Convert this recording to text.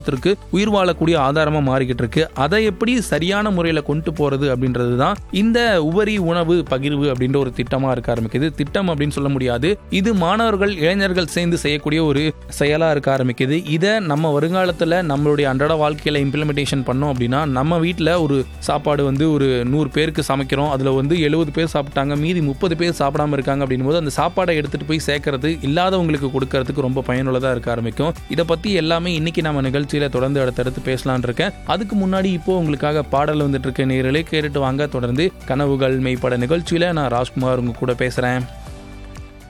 த்திற்கு உயிர் வாழக்கூடிய ஆதாரமா மாறிக்கிட்டு இருக்கு அதை எப்படி சரியான முறையில கொண்டு போறது அப்படின்றது தான் இந்த உபரி உணவு பகிர்வு அப்படின்ற ஒரு திட்டமா இருக்க ஆரம்பிக்குது திட்டம் அப்படின்னு சொல்ல முடியாது இது மாணவர்கள் இளைஞர்கள் சேர்ந்து செய்யக்கூடிய ஒரு செயலா இருக்க ஆரம்பிக்குது இதை நம்ம வருங்காலத்துல நம்மளுடைய அன்றாட வாழ்க்கையில இம்ப்ளிமெண்டேஷன் பண்ணோம் அப்படின்னா நம்ம வீட்டில் ஒரு சாப்பாடு வந்து ஒரு நூறு பேருக்கு சமைக்கிறோம் அதுல வந்து எழுபது பேர் சாப்பிட்டாங்க மீதி முப்பது பேர் சாப்பிடாம இருக்காங்க அப்படின்னும் போது அந்த சாப்பாடை எடுத்துட்டு போய் சேர்க்கறது இல்லாதவங்களுக்கு கொடுக்கறதுக்கு ரொம்ப பயனுள்ளதா இருக்க ஆரம்பிக்கும் இதை பத்தி எல்லாமே இன்னைக்கு நம்ம நிகழ்ச்சியில தொடர்ந்து அடுத்தடுத்து பேசலாம்னு இருக்கேன் அதுக்கு முன்னாடி இப்போ உங்களுக்காக பாடல் வந்துட்டு இருக்க நேரலே கேட்டுட்டு வாங்க தொடர்ந்து கனவுகள் மெய்ப்பட நிகழ்ச்சியில நான் ராஜ்குமார் உங்க கூட பேசுறேன்